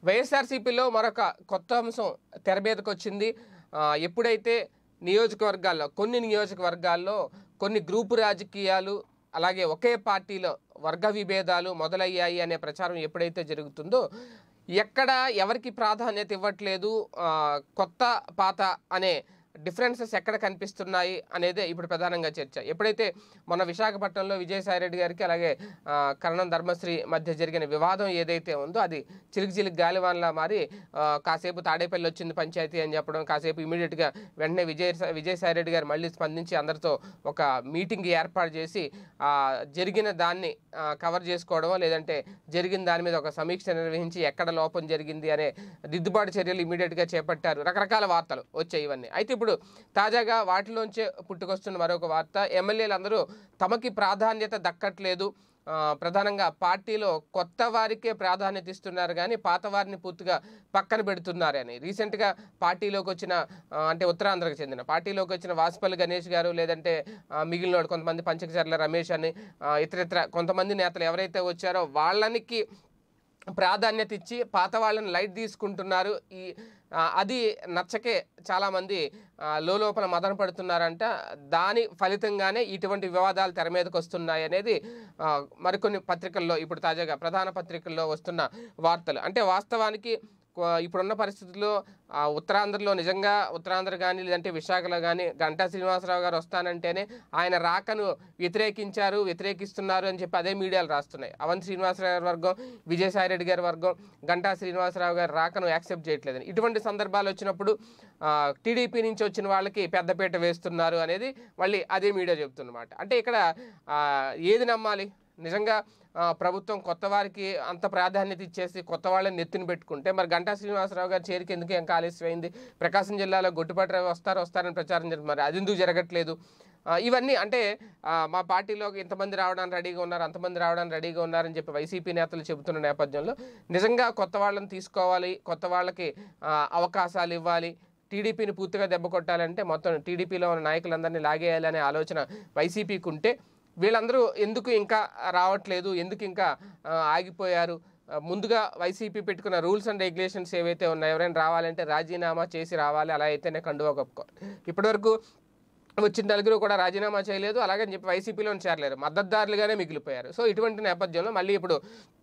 వైఎస్ఆర్సీపీలో మరొక కొత్త అంశం తెర మీదకి వచ్చింది ఆ, ఎప్పుడైతే నియోజకవర్గాల్లో కొన్ని నియోజకవర్గాల్లో కొన్ని గ్రూపు రాజకీయాలు అలాగే ఒకే పార్టీలో వర్గ విభేదాలు మొదలయ్యాయి అనే ప్రచారం ఎప్పుడైతే జరుగుతుందో ఎక్కడ ఎవరికి ప్రాధాన్యత ఇవ్వట్లేదు ఆ, కొత్త పాత అనే డిఫరెన్సెస్ ఎక్కడ కనిపిస్తున్నాయి అనేదే ఇప్పుడు ప్రధానంగా చర్చ ఎప్పుడైతే మొన్న విశాఖపట్నంలో విజయసాయిరెడ్డి గారికి అలాగే ఆ, కరణం ధర్మశ్రీ మధ్య జరిగిన వివాదం ఏదైతే ఉందో అది చిలికి చిలికి గాలివాన్లా మారి ఆ, కాసేపు తాడేపల్లి వచ్చింది పంచాయతీ అని చెప్పడం కాసేపు ఇమీడియట్గా వెంటనే విజయ విజయసాయిరెడ్డి గారు మళ్ళీ స్పందించి అందరితో ఒక మీటింగ్ ఏర్పాటు చేసి ఆ, జరిగిన దాన్ని ఆ, కవర్ చేసుకోవడమో లేదంటే జరిగిన దాని మీద ఒక సమీక్ష నిర్వహించి ఎక్కడ లోపం జరిగింది అనే దిద్దుబాటు చర్యలు ఇమీడియట్గా చేపట్టారు రకరకాల వార్తలు వచ్చాయి ఇవన్నీ అయితే ఇప్పుడు తాజాగా వాటిలోంచే పుట్టుకొస్తున్న మరొక వార్త ఎమ్మెల్యేలు అందరూ తమకి ప్రాధాన్యత దక్కట్లేదు ఆ, ప్రధానంగా పార్టీలో కొత్త వారికే ప్రాధాన్యత ఇస్తున్నారు కానీ పాత వారిని పూర్తిగా పక్కన పెడుతున్నారని రీసెంట్గా పార్టీలోకి వచ్చిన ఆ, అంటే ఉత్తరాంధ్రకు చెందిన పార్టీలోకి వచ్చిన వాసుపల్లి గణేష్ గారు లేదంటే ఆ, మిగిలిన వాళ్ళు కొంతమంది పంచకచర్ల రమేష్ అని ఆ, ఇతరితర కొంతమంది నేతలు ఎవరైతే వచ్చారో వాళ్ళనికి ప్రాధాన్యత ఇచ్చి పాత వాళ్ళని లైట్ తీసుకుంటున్నారు ఈ ఆ, అది నచ్చకే చాలామంది ఆ, లోపల మదన పడుతున్నారంట దాని ఫలితంగానే ఇటువంటి వివాదాలు తెర మీదకి వస్తున్నాయి అనేది ఆ, మరికొన్ని పత్రికల్లో ఇప్పుడు తాజాగా ప్రధాన పత్రికల్లో వస్తున్న వార్తలు అంటే వాస్తవానికి కొ- ఇప్పుడున్న పరిస్థితుల్లో ఆ, ఉత్తరాంధ్రలో నిజంగా ఉత్తరాంధ్ర కానీ లేదంటే విశాఖలో కానీ గంటా శ్రీనివాసరావు గారు వస్తానంటేనే ఆయన రాకను వ్యతిరేకించారు వ్యతిరేకిస్తున్నారు అని చెప్పి అదే మీడియాలు రాస్తున్నాయి అవంతి శ్రీనివాసరావు గారి వర్గం విజయసాయిరెడ్డి గారి వర్గం గంటా శ్రీనివాసరావు గారి రాకను యాక్సెప్ట్ చేయట్లేదని ఇటువంటి సందర్భాలు వచ్చినప్పుడు టీడీపీ నుంచి వచ్చిన వాళ్ళకి పెద్దపీట వేస్తున్నారు అనేది మళ్ళీ అదే మీడియా చెబుతున్నమాట అంటే ఇక్కడ ఆ, ఏది నమ్మాలి నిజంగా ఆ, ప్రభుత్వం కొత్త వారికి అంత ప్రాధాన్యత ఇచ్చేసి కొత్త వాళ్ళని నెత్తిన పెట్టుకుంటే మరి గంటా శ్రీనివాసరావు గారి చేరికి ఎందుకు ఇంకా ఆలస్యమైంది ప్రకాశం జిల్లాలో గొట్టుపాటి రవి వస్తారు వస్తారని ప్రచారం జరుగుతుంది మరి అది ఎందుకు జరగట్లేదు ఆ, ఇవన్నీ అంటే ఆ, మా పార్టీలోకి ఇంతమంది రావడానికి రెడీగా ఉన్నారు అంతమంది రావడానికి రెడీగా ఉన్నారని చెప్పి వైసీపీ నేతలు చెబుతున్న నేపథ్యంలో నిజంగా కొత్త వాళ్ళని తీసుకోవాలి కొత్త వాళ్ళకి ఆ, అవకాశాలు ఇవ్వాలి టీడీపీని పూర్తిగా దెబ్బ కొట్టాలంటే మొత్తం టీడీపీలో ఉన్న నాయకులందరినీ లాగేయాలనే ఆలోచన వైసీపీకి ఉంటే వీళ్ళందరూ ఎందుకు ఇంకా రావట్లేదు ఎందుకు ఇంకా ఆ, ఆగిపోయారు ఆ, ముందుగా వైసీపీ పెట్టుకున్న రూల్స్ అండ్ రెగ్యులేషన్స్ ఏవైతే ఉన్నాయో ఎవరైనా రావాలంటే రాజీనామా చేసి రావాలి అలా అయితేనే కండువా కప్పుకోవాలి ఇప్పటివరకు వచ్చిన నలుగురు కూడా రాజీనామా చేయలేదు అలాగని చెప్పి వైసీపీలో చేరలేరు మద్దతుదారులుగానే మిగిలిపోయారు సో ఇటువంటి నేపథ్యంలో మళ్ళీ ఇప్పుడు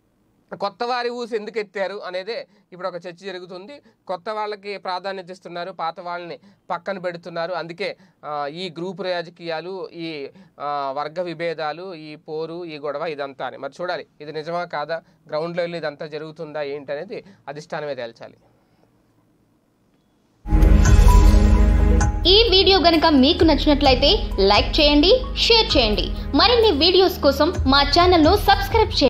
కొత్త వారి ఊసి ఎందుకు ఎత్తారు అనేదే ఇప్పుడు ఒక చర్చ జరుగుతుంది కొత్త వాళ్ళకి ప్రాధాన్యత ఇస్తున్నారు పాత వాళ్ళని పక్కన పెడుతున్నారు అందుకే ఆ, ఈ గ్రూప్ రాజకీయాలు ఈ ఆ, వర్గ విభేదాలు ఈ పోరు ఈ గొడవ ఇదంతా అని మరి చూడాలి ఇది నిజమా కాదా గ్రౌండ్లో వెళ్ళి ఇదంతా జరుగుతుందా ఏంటి అనేది అధిష్టానమే తేల్చాలి ఈ వీడియో గనుక మీకు నచ్చినట్లయితే లైక్ చేయండి షేర్ చేయండి మరిన్ని వీడియోస్ కోసం మా ఛానల్ను సబ్స్క్రైబ్ చేయండి